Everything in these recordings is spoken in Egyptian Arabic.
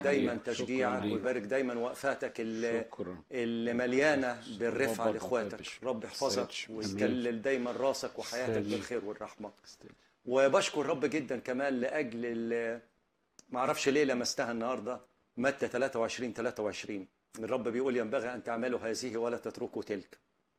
دايما شكراً تشجيعك ليك. ويبارك دايما وقفاتك اللي, شكرا اللي مليانه بالرفعه ربك لاخواتك يحفظك. رب يحفظك سيد. ويكلل دايما راسك وحياتك سيد. بالخير والرحمه وبشكر رب جدا كمان لاجل ال- ما اعرفش ليه لمستها النهارده متى 23 23 الرب بيقول ينبغي ان تعملوا هذه ولا تتركوا تلك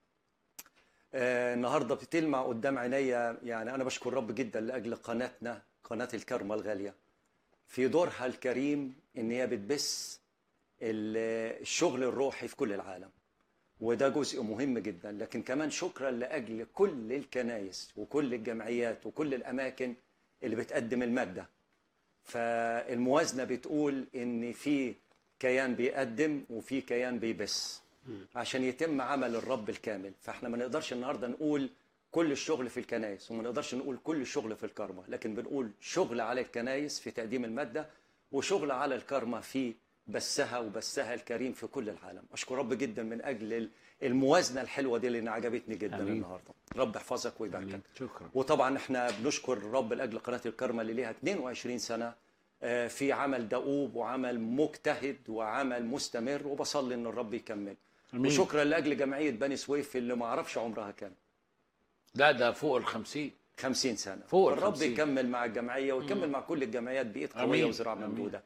آه، النهارده بتلمع قدام عينيا يعني انا بشكر رب جدا لاجل قناتنا قناه الكرمه الغاليه في دورها الكريم ان هي بتبث ال- الشغل الروحي في كل العالم وده جزء مهم جدا لكن كمان شكرا لاجل كل الكنايس وكل الجمعيات وكل الاماكن اللي بتقدم الماده فالموازنه بتقول ان في كيان بيقدم وفي كيان بيبث عشان يتم عمل الرب الكامل فاحنا ما نقدرش النهارده نقول كل الشغل في الكنايس وما نقدرش نقول كل الشغل في الكرمة لكن بنقول شغل على الكنايس في تقديم المادة وشغل على الكرمة في بثها وبثها الكريم في كل العالم أشكر رب جدا من أجل ال- الموازنة الحلوة دي اللي عجبتني جدا آمين. النهاردة رب يحفظك ويباركك آمين. شكرا وطبعا احنا بنشكر الرب لاجل قناه الكرمه اللي ليها 22 سنه آه، في عمل دؤوب وعمل مجتهد وعمل مستمر وبصلي ان الرب يكمل آمين. وشكرا لاجل جمعيه بني سويف اللي ما اعرفش عمرها كام لا ده فوق الخمسين 50 سنه فوق ال الرب 50. يكمل مع الجمعيه ويكمل مع كل الجمعيات بايد قويه آمين. وزراعه آمين. ممدوده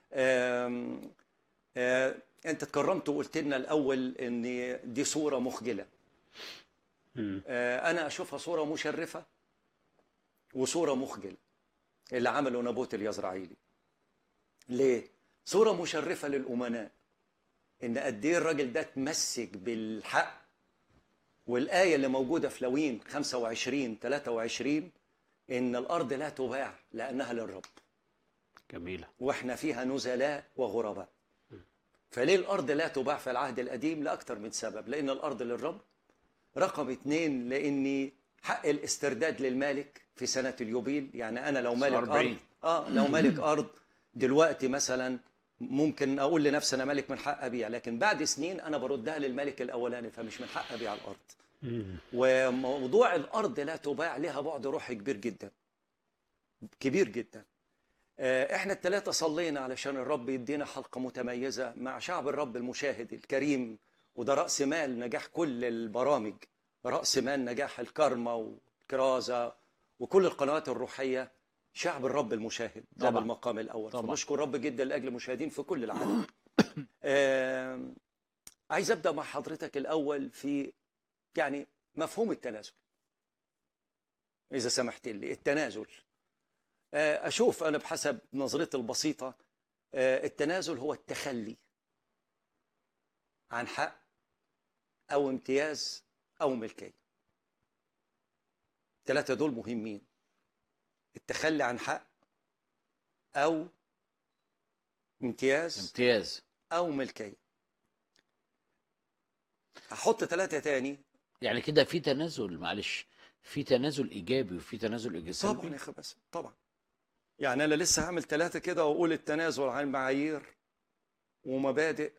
آم، آه، انت اتكرمت وقلت لنا الاول ان دي صوره مخجله آه، انا اشوفها صوره مشرفه وصوره مخجله اللي عمله نابوت اليزرعيلي ليه صوره مشرفه للامناء ان قد ايه الراجل ده اتمسك بالحق والايه اللي موجوده في لوين 25 23 ان الارض لا تباع لانها للرب جميلة واحنا فيها نزلاء وغرباء فليه الارض لا تباع في العهد القديم لاكثر من سبب لان الارض للرب رقم اتنين لاني حق الاسترداد للمالك في سنه اليوبيل يعني انا لو مالك 40. ارض اه لو مالك ارض دلوقتي مثلا ممكن اقول لنفسي انا مالك من حق ابيع لكن بعد سنين انا بردها للمالك الاولاني فمش من حق ابيع الارض وموضوع الارض لا تباع لها بعد روحي كبير جدا كبير جدا آه، احنا الثلاثه صلينا علشان الرب يدينا حلقه متميزه مع شعب الرب المشاهد الكريم وده راس مال نجاح كل البرامج راس مال نجاح الكرمه والكرازه وكل القنوات الروحيه شعب الرب المشاهد ده طبعاً. بالمقام الاول طبعاً. فنشكر الرب جدا لاجل المشاهدين في كل العالم آم، عايز ابدا مع حضرتك الاول في يعني مفهوم التنازل اذا سمحت لي التنازل آه، اشوف انا بحسب نظرتي البسيطه آه، التنازل هو التخلي عن حق او امتياز او ملكيه الثلاثه دول مهمين التخلي عن حق او امتياز امتياز او ملكيه هحط ثلاثه تاني يعني كده في تنازل معلش في تنازل ايجابي وفي تنازل ايجابي طبعا سلبي يا اخي بس طبعا يعني انا لسه هعمل ثلاثه كده واقول التنازل عن معايير ومبادئ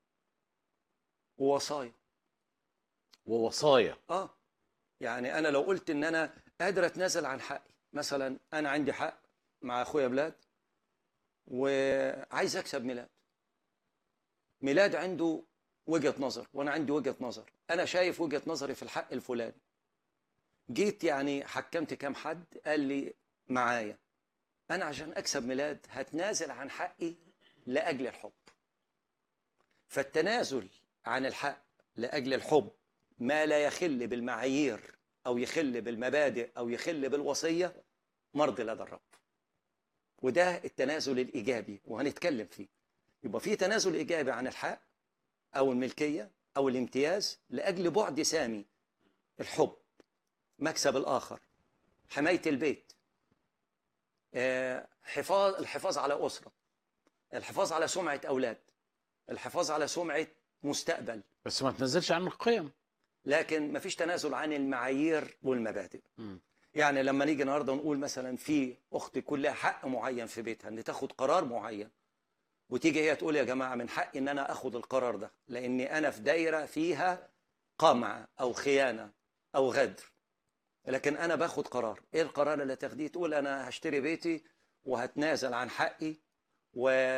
ووصايا ووصايا اه يعني انا لو قلت ان انا قادر اتنازل عن حقي مثلا انا عندي حق مع اخويا بلاد وعايز اكسب ميلاد ميلاد عنده وجهة نظر وانا عندي وجهة نظر انا شايف وجهة نظري في الحق الفلاني جيت يعني حكمت كام حد قال لي معايا انا عشان اكسب ميلاد هتنازل عن حقي لاجل الحب فالتنازل عن الحق لاجل الحب ما لا يخل بالمعايير او يخل بالمبادئ او يخل بالوصيه مرضي لدى الرب وده التنازل الايجابي وهنتكلم فيه يبقى في تنازل ايجابي عن الحق او الملكيه او الامتياز لاجل بعد سامي الحب مكسب الاخر حمايه البيت آه، حفاظ الحفاظ على اسره الحفاظ على سمعه اولاد الحفاظ على سمعه مستقبل بس ما تنزلش عن القيم لكن مفيش تنازل عن المعايير والمبادئ مم. يعني لما نيجي النهارده نقول مثلا في اخت يكون لها حق معين في بيتها ان تاخد قرار معين وتيجي هي تقول يا جماعه من حقي ان انا اخد القرار ده لاني انا في دايره فيها قمع او خيانه او غدر لكن انا باخد قرار ايه القرار اللي تاخديه تقول انا هشتري بيتي وهتنازل عن حقي و